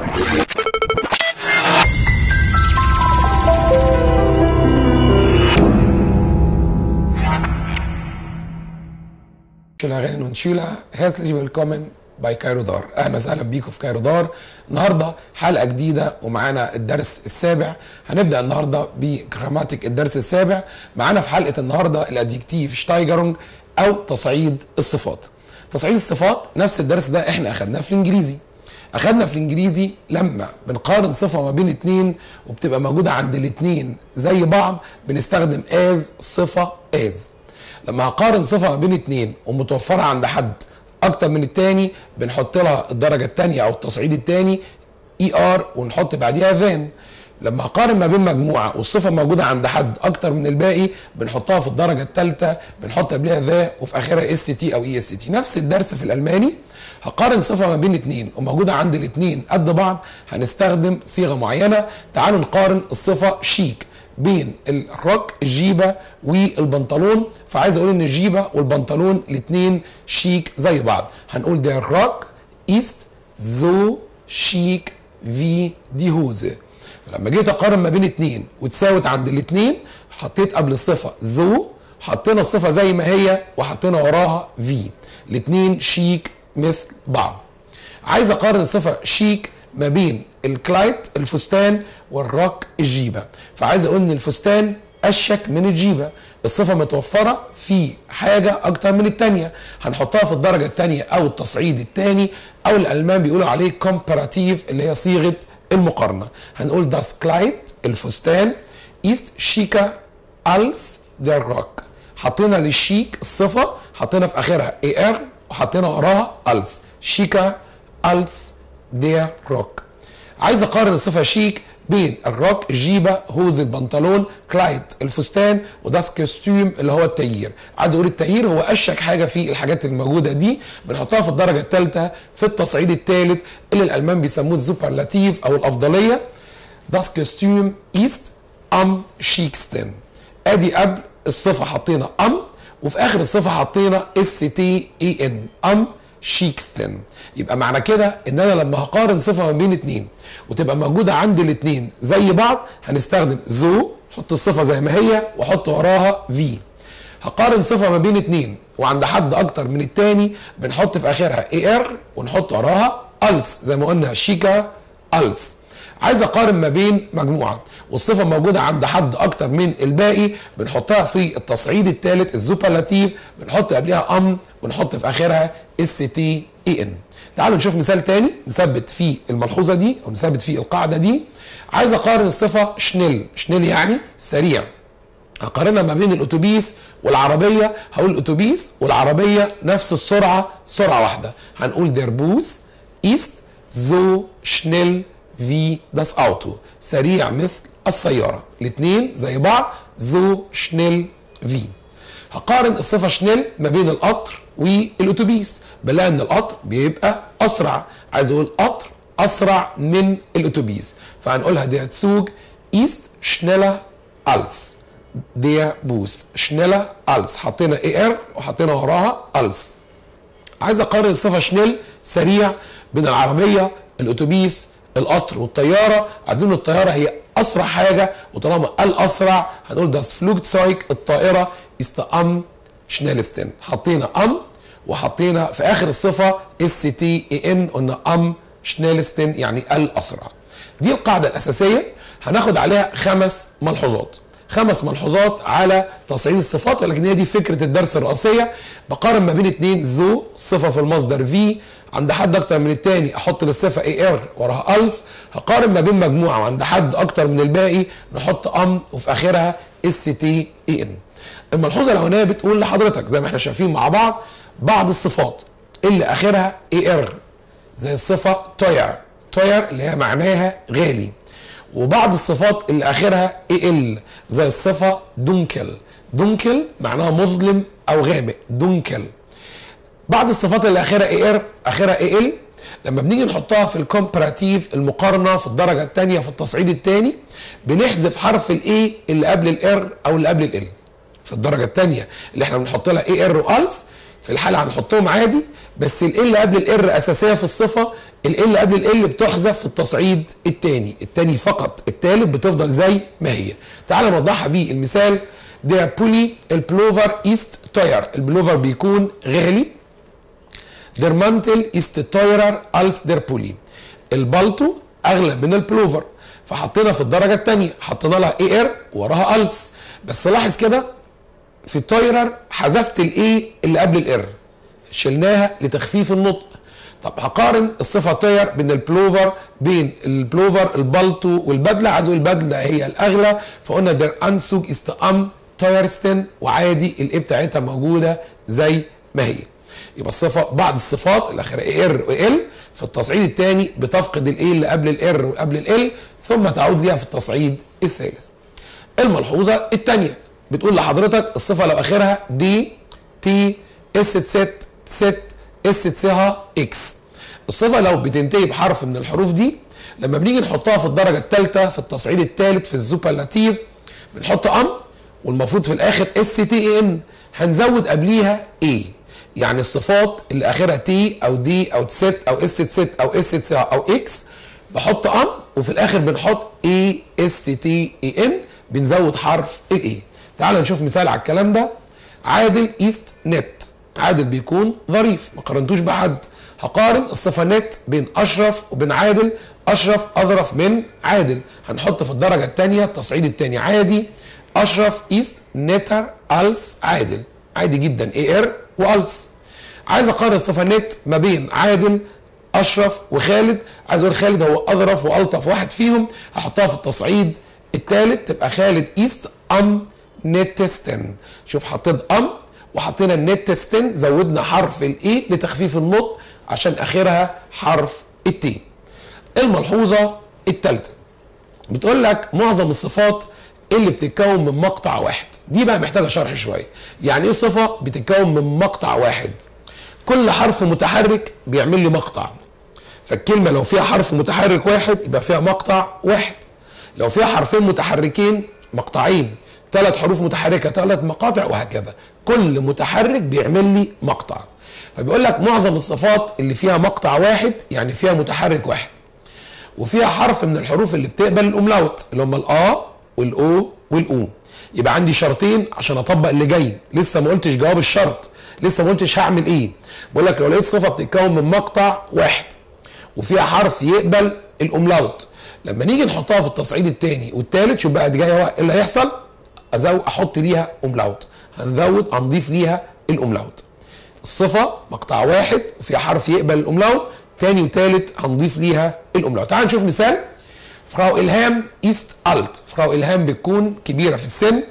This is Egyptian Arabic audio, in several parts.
Schöne Rennen und Schüler, herzlich willkommen باي كايرو دار اهلا وسهلا بيكم في كايرو دار النهارده حلقه جديده ومعانا الدرس السابع هنبدا النهارده بجراماتيك الدرس السابع معانا في حلقه النهارده الادجكتيف شتايجرونج او تصعيد الصفات تصعيد الصفات نفس الدرس ده احنا اخدناه في الانجليزي اخدنا في الانجليزي لما بنقارن صفه ما بين اتنين وبتبقى موجوده عند الاتنين زي بعض بنستخدم از صفه از لما هقارن صفه ما بين اتنين ومتوفره عند حد اكتر من التاني بنحط لها الدرجه الثانيه او التصعيد الثاني اي ار ونحط بعديها ذان لما اقارن ما بين مجموعه والصفه موجوده عند حد اكتر من الباقي بنحطها في الدرجه الثالثه بنحط قبلها ذا وفي اخرها اس تي او اي اس تي نفس الدرس في الالماني هقارن صفه ما بين اثنين وموجوده عند الاثنين قد بعض هنستخدم صيغه معينه تعالوا نقارن الصفه شيك بين الروك الجيبه والبنطلون فعايز اقول ان الجيبه والبنطلون الاثنين شيك زي بعض هنقول der Rock ist so schick wie die Hose فلما جيت اقارن ما بين اتنين وتساوت عند الاتنين حطيت قبل الصفه زو حطينا الصفه زي ما هي وحطينا وراها في الاتنين شيك مثل بعض عايز اقارن الصفه شيك ما بين الكلايت الفستان والراك الجيبه فعايز اقول ان الفستان اشك من الجيبه الصفه متوفره في حاجه اكتر من الثانيه هنحطها في الدرجه الثانيه او التصعيد الثاني او الالمان بيقولوا عليه كومباراتيف اللي هي صيغه المقارنه هنقول داس كلايت الفستان است شيكا als der روك حطينا للشيك الصفه حطينا في اخرها اي ار وحطينا وراها als شيكا als der روك عايز اقارن الصفه شيك بين الروك الجيبه هوز البنطلون كلايت الفستان وداس كوستيوم اللي هو التايير عايز اقول التايير هو اشك حاجه في الحاجات الموجوده دي بنحطها في الدرجه الثالثه في التصعيد الثالث اللي الالمان بيسموه السوبرلاتيف او الافضليه داس كوستيوم ايست ام شيكستن ادي قبل الصفه حطينا ام وفي اخر الصفه حطينا اس تي اي ان ام شيكستن يبقى معنى كده ان انا لما هقارن صفه ما بين اتنين وتبقى موجوده عند الاتنين زي بعض هنستخدم زو حط الصفه زي ما هي واحط وراها في هقارن صفه ما بين اتنين وعند حد اكتر من التاني بنحط في اخرها اي ار ونحط وراها الس زي ما قلنا شيكا الس عايز اقارن ما بين مجموعه والصفه موجوده عند حد اكتر من الباقي بنحطها في التصعيد الثالث الزوبرلاتيف بنحط قبلها ام ونحط في اخرها اس تي اي ان تعالوا نشوف مثال تاني نثبت فيه الملحوظه دي او نثبت فيه القاعده دي عايز اقارن الصفه شنيل شنيل يعني سريع هقارنها ما بين الاتوبيس والعربيه هقول الاتوبيس والعربيه نفس السرعه سرعه واحده هنقول der Bus ist so schnell wie das Auto سريع مثل السياره الاثنين زي بعض so schnell wie هقارن الصفه شنيل ما بين القطر والاتوبيس بلاقي ان القطر بيبقى اسرع عايز اقول قطر اسرع من الاتوبيس فهنقولها der Zug ist schneller als der Bus schneller als حطينا اي ار وحطينا وراها als عايز اقارن الصفه شنيل سريع بين العربيه الاتوبيس القطر والطياره عايزين الطياره هي اسرع حاجه وطالما الاسرع هنقول das Flugzeug الطائره ist am schnellsten حطينا ام وحطينا في اخر الصفه اس تي اي ان قلنا ام شنيلستن يعني الاسرع دي القاعده الاساسيه هناخد عليها خمس ملحوظات خمس ملحوظات على تصعيد الصفات ولكن هي دي فكره الدرس الرئيسيه بقارن ما بين اتنين زو صفه في المصدر في عند حد اكتر من التاني احط للصفه اي ار وراها الس هقارن ما بين مجموعه وعند حد اكتر من الباقي نحط ام وفي اخرها اس تي اي ان الملحوظه الاولانيه بتقول لحضرتك زي ما احنا شايفين مع بعض بعض الصفات اللي اخرها اي ار زي الصفه توير توير اللي هي معناها غالي وبعض الصفات اللي اخرها اي ال زي الصفه دونكل دونكل معناها مظلم او غامق دونكل بعض الصفات اللي اخرها اي ار اخرها اي ال لما بنيجي نحطها في الكومباراتيف المقارنه في الدرجه الثانيه في التصعيد الثاني بنحذف حرف الاي اللي قبل الار او اللي قبل ال في الدرجه الثانيه اللي احنا بنحط لها اي ار والس في الحاله هنحطهم عادي بس ال ال قبل الار اساسيه في الصفه ال ال قبل ال بتحذف في التصعيد الثاني الثاني فقط الثالث بتفضل زي ما هي تعال نوضحها بالمثال ده بولي البلوفر ايست تاير البلوفر بيكون غالي der Mantel ist teurer als der Pulli البلطو اغلى من البلوفر فحطينا في الدرجه الثانيه حطينا لها اي ار وراها الس بس لاحظ كده في التايرر حذفت الاي اللي قبل الار شلناها لتخفيف النطق طب هقارن الصفه تاير بين البلوفر بين البلوفر البلطو والبدله عايز اقول البدله هي الاغلى فقلنا der Anzug ist am teuersten وعادي الاي بتاعتها موجوده زي ما هي يبقى الصفه بعض الصفات الاخيره اي ار وال في التصعيد الثاني بتفقد الاي اللي قبل الار وقبل ال ثم تعود ليها في التصعيد الثالث الملحوظه الثانيه بتقول لحضرتك الصفه لو اخرها دي تي اس ست ست اس تسها اكس الصفه لو بتنتهي بحرف من الحروف دي لما بنيجي نحطها في الدرجه الثالثه في التصعيد الثالث في الزوبرلاتيف بنحط ام والمفروض في الاخر اس تي اي ان هنزود قبليها ايه يعني الصفات اللي اخرها تي او دي او تست او اس ست او اس تس او اكس بحط ام وفي الاخر بنحط اي اس تي اي ان بنزود حرف الاي تعال نشوف مثال على الكلام ده عادل ايست نت عادل بيكون ظريف ما قارنتوش بحد هقارن الصفة نت بين أشرف وبين عادل أشرف أظرف من عادل هنحط في الدرجة الثانية التصعيد الثاني عادي أشرف إيست نتر ألس عادل عادي جدا اي ار والس عايز اقارن الصفه نت ما بين عادل اشرف وخالد عايز اقول خالد هو اظرف والطف واحد فيهم هحطها في التصعيد الثالث تبقى خالد ايست ام نتستن شوف حطيت ام وحطينا النتستن زودنا حرف الاي لتخفيف النطق عشان اخرها حرف التي الملحوظه الثالثه بتقول لك معظم الصفات اللي بتتكون من مقطع واحد دي بقى محتاجه شرح شويه يعني ايه صفه بتتكون من مقطع واحد كل حرف متحرك بيعمل لي مقطع فالكلمه لو فيها حرف متحرك واحد يبقى فيها مقطع واحد لو فيها حرفين متحركين مقطعين ثلاث حروف متحركه ثلاث مقاطع وهكذا كل متحرك بيعمل لي مقطع فبيقول لك معظم الصفات اللي فيها مقطع واحد يعني فيها متحرك واحد وفيها حرف من الحروف اللي بتقبل الاملاوت اللي هم الا والاو والاو يبقى عندي شرطين عشان اطبق اللي جاي لسه ما قلتش جواب الشرط لسه ما قلتش هعمل ايه بقول لك لو لقيت صفه بتتكون من مقطع واحد وفيها حرف يقبل الاملاوت لما نيجي نحطها في التصعيد الثاني والثالث شوف بقى دي جايه ايه اللي هيحصل ازود احط ليها املاوت هنزود هنضيف ليها الاملاوت الصفه مقطع واحد وفيها حرف يقبل الاملاوت تاني وتالت هنضيف ليها الاملاوت تعال نشوف مثال فراو إلهام إيست ألت فراو إلهام بتكون كبيرة في السن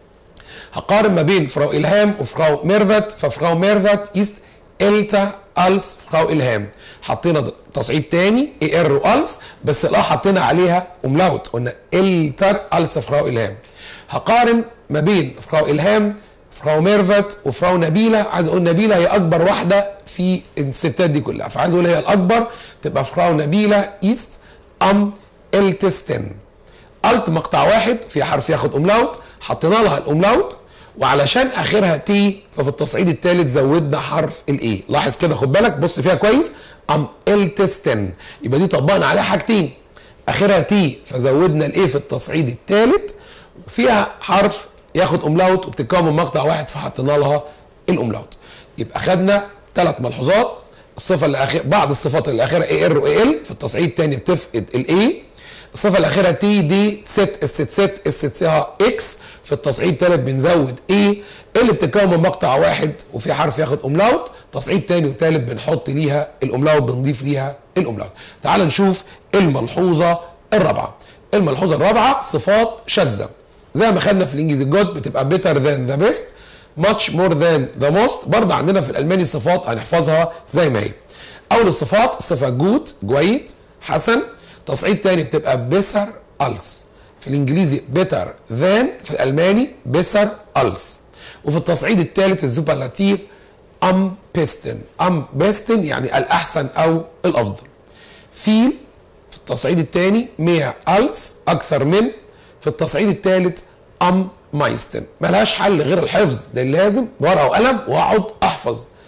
هقارن ما بين فراو إلهام وفراو ميرفت ففراو ميرفت إيست إلتا ألس فراو إلهام حطينا تصعيد تاني اي ار والس بس الاه حطينا عليها املاوت قلنا التر الس فراو إلهام هقارن ما بين فراو إلهام فراو ميرفت وفراو نبيله عايز اقول نبيله هي اكبر واحده في الستات دي كلها فعايز اقول هي الاكبر تبقى فراو نبيله ايست ام التستن الت مقطع واحد في حرف ياخد املاوت حطينا لها الاملاوت وعلشان اخرها تي ففي التصعيد الثالث زودنا حرف الاي لاحظ كده خد بالك بص فيها كويس ام التستن يبقى دي طبقنا عليها حاجتين اخرها تي فزودنا الاي في التصعيد الثالث وفيها حرف ياخد املاوت وبتتكون من مقطع واحد فحطينا لها الاملاوت يبقى خدنا ثلاث ملحوظات الصفه اللي اخر بعض الصفات اللي اخرها اي ار واي ال في التصعيد الثاني بتفقد الاي الصفه الاخيره تي دي ست الست ست الست سيها اكس في التصعيد الثالث بنزود اي اللي بتتكون من مقطع واحد وفي حرف ياخد املاوت تصعيد ثاني وثالث بنحط ليها الاملاوت بنضيف ليها الاملاوت تعال نشوف الملحوظه الرابعه الملحوظه الرابعه صفات شاذه زي ما خدنا في الانجليزي جود بتبقى better than the best much more than the most برضه عندنا في الالماني صفات هنحفظها زي ما هي اول الصفات الصفه جود جيد حسن تصعيد تاني بتبقى بيسر ألس في الانجليزي better than في الالماني بيسر ألس وفي التصعيد الثالث الزوبرلاتيف ام بيستن ام بيستن يعني الاحسن او الافضل فيل في التصعيد الثاني مية ألس اكثر من في التصعيد الثالث ام مايستن ملهاش حل غير الحفظ ده لازم ورقه وقلم واقعد احفظ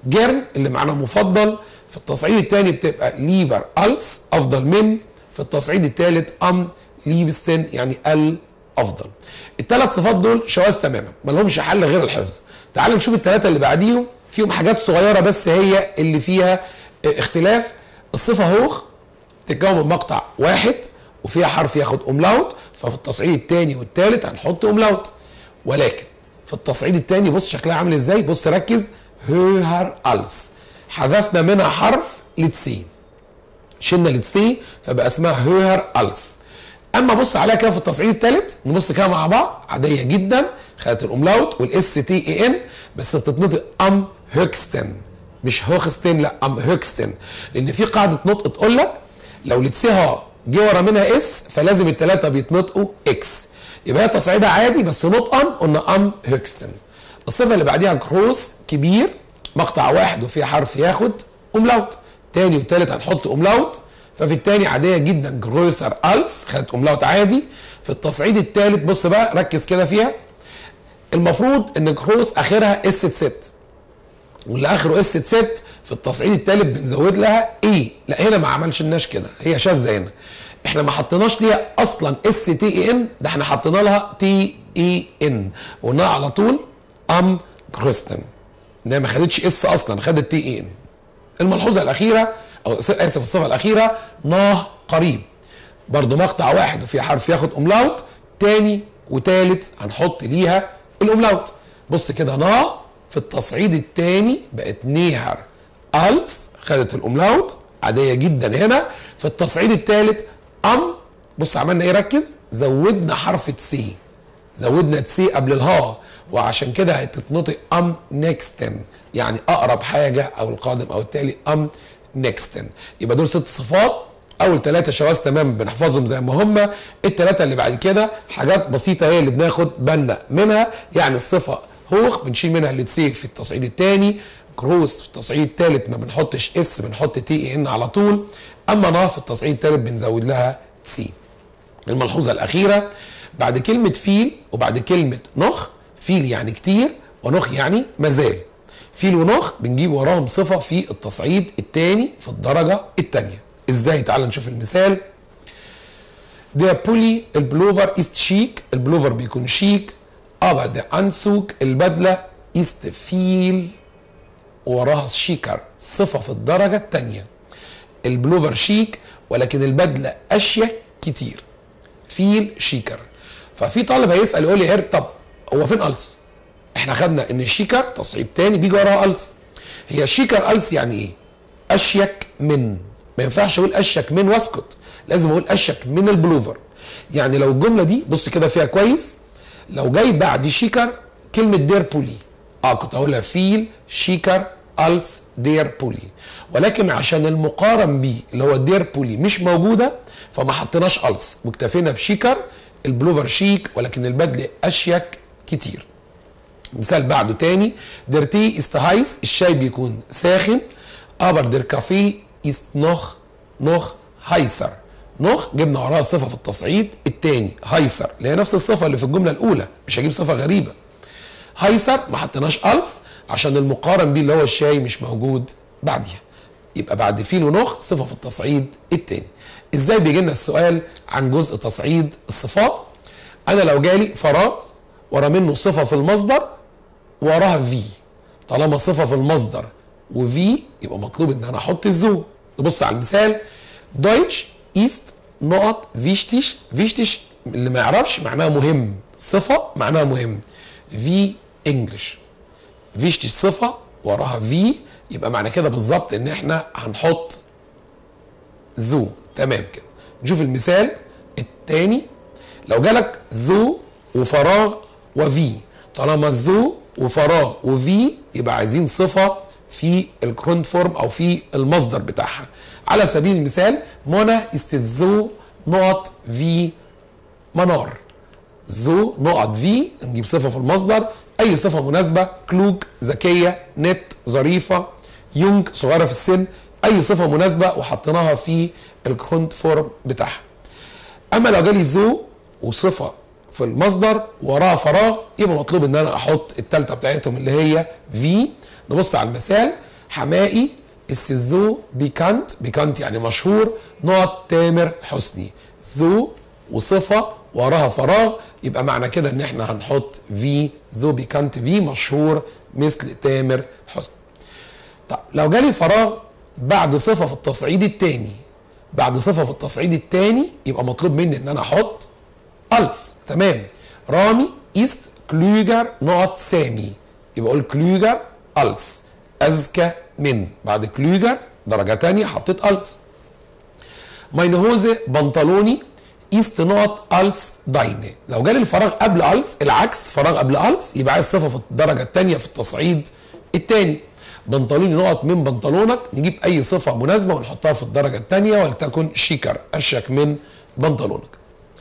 جيرن اللي معناه مفضل في التصعيد الثاني بتبقى ليبر ألس أفضل من في التصعيد الثالث أم ليبستن يعني الأفضل الثلاث صفات دول شواذ تماما ما لهمش حل غير الحفظ تعال نشوف الثلاثة اللي بعديهم فيهم حاجات صغيرة بس هي اللي فيها اختلاف الصفة هوخ تتكون من مقطع واحد وفيها حرف ياخد املاوت ففي التصعيد الثاني والثالث هنحط املاوت ولكن في التصعيد الثاني بص شكلها عامل ازاي بص ركز هوهر ألس حذفنا منها حرف لتسي شلنا لتسي فبقى اسمها هوهر ألس اما بص عليها كده في التصعيد الثالث نبص كده مع بعض عاديه جدا خدت الاملاوت والاس تي اي ان بس بتتنطق ام هوكستن مش هوخستن لا ام هوكستن لان في قاعده نطق تقول لك لو لتسيها جه ورا منها اس فلازم الثلاثه بيتنطقوا اكس يبقى هي تصعيدها عادي بس نطقا قلنا ام هوكستن الصفه اللي بعديها كروس كبير مقطع واحد وفيه حرف ياخد املاوت تاني وتالت هنحط املاوت ففي التاني عاديه جدا جروسر الس خدت املاوت عادي في التصعيد التالت بص بقى ركز كده فيها المفروض ان كروس اخرها اس ست واللي اخره اس ست في التصعيد التالت بنزود لها اي لا هنا ما عملش لناش كده هي شاذه هنا احنا ما حطيناش ليها اصلا اس تي اي ان ده احنا حطينا لها تي اي ان وقلنا على طول ام كريستن انها ما خدتش اس اصلا خدت تي اي ان الملحوظه الاخيره او اسف الصفه الاخيره ناه قريب برضو مقطع واحد وفيه حرف ياخد املاوت تاني وتالت هنحط ليها الاملاوت بص كده ناه في التصعيد الثاني بقت نيهر ألس خدت الأملاوت عادية جدا هنا في التصعيد الثالث أم بص عملنا إيه ركز زودنا حرف تسي زودنا تسي قبل الها وعشان كده هتتنطق أم نيكستن يعني أقرب حاجة أو القادم أو التالي أم نيكستن يبقى دول ست صفات اول ثلاثه شواذ تمام بنحفظهم زي ما هم الثلاثه اللي بعد كده حاجات بسيطه هي اللي بناخد بالنا منها يعني الصفه هوخ بنشيل منها اللي في التصعيد الثاني كروس في التصعيد الثالث ما بنحطش اس بنحط تي اي ان على طول اما نا في التصعيد الثالث بنزود لها سي الملحوظه الاخيره بعد كلمه فيل وبعد كلمه نخ فيل يعني كتير ونخ يعني مازال فيل ونخ بنجيب وراهم صفه في التصعيد الثاني في الدرجه الثانيه ازاي تعال نشوف المثال Der Pulli البلوفر ist شيك البلوفر بيكون شيك aber der Anzug البدلة ist viel وراها شيكر صفة في الدرجة الثانية البلوفر شيك ولكن البدلة أشيك كتير فيل شيكر ففي طالب هيسأل يقول لي إيه طب هو فين ألس؟ احنا خدنا ان الشيكر تصعيد تاني بيجي وراها ألس هي الشيكر ألس يعني ايه؟ أشيك من ما ينفعش اقول اشيك من واسكت لازم اقول اشيك من البلوفر يعني لو الجمله دي بص كده فيها كويس لو جاي بعد شيكر كلمه دير بولي اه كنت اقولها فيل شيكر الس دير بولي ولكن عشان المقارن بيه اللي هو دير بولي مش موجوده فما حطيناش الس واكتفينا بشيكر البلوفر شيك ولكن البدل اشيك كتير مثال بعده تاني دير تي است هايس الشاي بيكون ساخن ابر دير كافيه است نوخ نوخ هايسر نوخ جبنا وراها صفه في التصعيد الثاني هايسر اللي هي نفس الصفه اللي في الجمله الاولى مش هجيب صفه غريبه هايسر ما حطيناش الس عشان المقارن بيه اللي هو الشاي مش موجود بعديها يبقى بعد فيل ونخ صفه في التصعيد الثاني ازاي بيجي لنا السؤال عن جزء تصعيد الصفات انا لو جالي فراغ ورا منه صفه في المصدر وراها في طالما صفه في المصدر وفي يبقى مطلوب ان انا احط الزو نبص على المثال دويتش ايست نقط فيشتيش فيشتيش اللي ما يعرفش معناها مهم صفه معناها مهم في انجلش فيشتيش صفه وراها في يبقى معنى كده بالظبط ان احنا هنحط زو تمام كده نشوف المثال الثاني لو جالك زو وفراغ وفي طالما زو وفراغ وفي يبقى عايزين صفه في الكرونت فورم او في المصدر بتاعها على سبيل المثال منى استزو نقط في منار زو نقط في نجيب صفه في المصدر اي صفه مناسبه كلوج ذكيه نت ظريفه يونج صغيره في السن اي صفه مناسبه وحطيناها في الكرونت فورم بتاعها اما لو جالي زو وصفه في المصدر وراها فراغ يبقى مطلوب ان انا احط الثالثه بتاعتهم اللي هي في نبص على المثال حمائي السزو بيكانت بيكانت يعني مشهور نقط تامر حسني زو وصفة وراها فراغ يبقى معنى كده ان احنا هنحط في زو بيكانت في مشهور مثل تامر حسني طب لو جالي فراغ بعد صفة في التصعيد الثاني بعد صفة في التصعيد الثاني يبقى مطلوب مني ان انا احط ألس تمام رامي إيست كلوجر نقط سامي يبقى اقول كلوجر ألس أذكى من بعد كلوجر درجة تانية حطيت ألس ماينهوزه بنطلوني إيست نقط ألس داينه لو جالي الفراغ قبل ألس العكس فراغ قبل ألس يبقى عايز صفة في الدرجة التانية في التصعيد التاني بنطلوني نقط من بنطلونك نجيب أي صفة مناسبة ونحطها في الدرجة التانية ولتكن شيكر أشيك من بنطلونك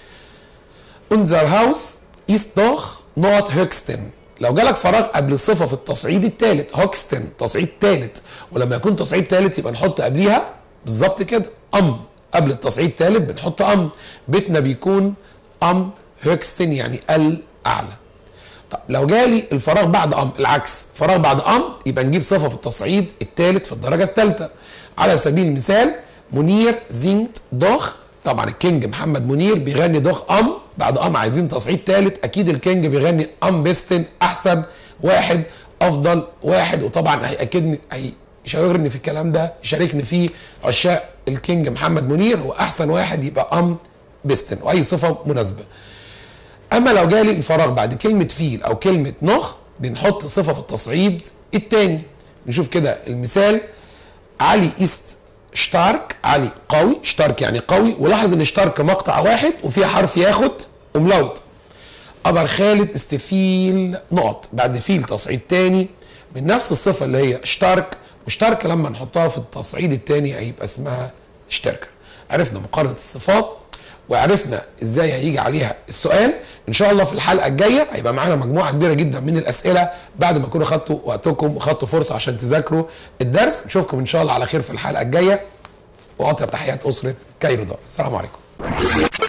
unser Haus ist doch نقط هوكستن لو جالك فراغ قبل الصفه في التصعيد الثالث هوكستن تصعيد ثالث ولما يكون تصعيد ثالث يبقى نحط قبليها بالظبط كده ام قبل التصعيد الثالث بنحط ام بيتنا بيكون ام هوكستن يعني الاعلى طب لو جالي الفراغ بعد ام العكس فراغ بعد ام يبقى نجيب صفه في التصعيد الثالث في الدرجه الثالثه على سبيل المثال منير زينت دوخ طبعا الكينج محمد منير بيغني دوخ ام بعد ام عايزين تصعيد ثالث اكيد الكينج بيغني ام بيستن احسن واحد افضل واحد وطبعا هياكدني هيشاورني في الكلام ده يشاركني فيه عشاق الكينج محمد منير هو احسن واحد يبقى ام بيستن واي صفه مناسبه اما لو جالي الفراغ بعد كلمه فيل او كلمه نخ بنحط صفه في التصعيد الثاني نشوف كده المثال علي ايست شتارك علي قوي شتارك يعني قوي ولاحظ ان شتارك مقطع واحد وفيها حرف ياخد املاوت ابر خالد استفيل نقط بعد فيل تصعيد تاني من نفس الصفه اللي هي شتارك وشتارك لما نحطها في التصعيد التاني هيبقى اسمها شتركه عرفنا مقارنه الصفات وعرفنا ازاي هيجي عليها السؤال ان شاء الله في الحلقه الجايه هيبقى معانا مجموعه كبيره جدا من الاسئله بعد ما تكونوا خدتوا وقتكم وخدتوا فرصه عشان تذاكروا الدرس نشوفكم ان شاء الله على خير في الحلقه الجايه واطيب تحيات اسره كايرو دار السلام عليكم